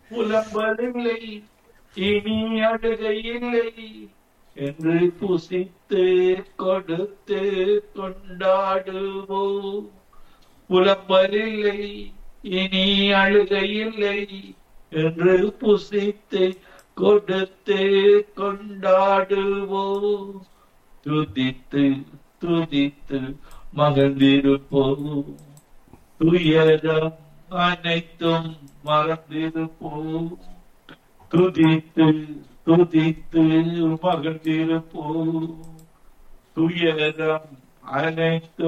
புலம்பலில்லை இனி அழுகையில்லை என்று புசித்து கொடுத்து கொண்டாடுவோம் புலம்பலில்லை இனி அழுகையில்லை என்று புசித்து கொடுத்து கொண்டாடுவோம் துதித்து துதித்து மகிழ்ந்திருப்போம் துயரம் அனைத்தும் மறந்திருப்போம் துதித்து துதித்து மகிழ்ந்திருப்போம் துயரம் அனைத்தும்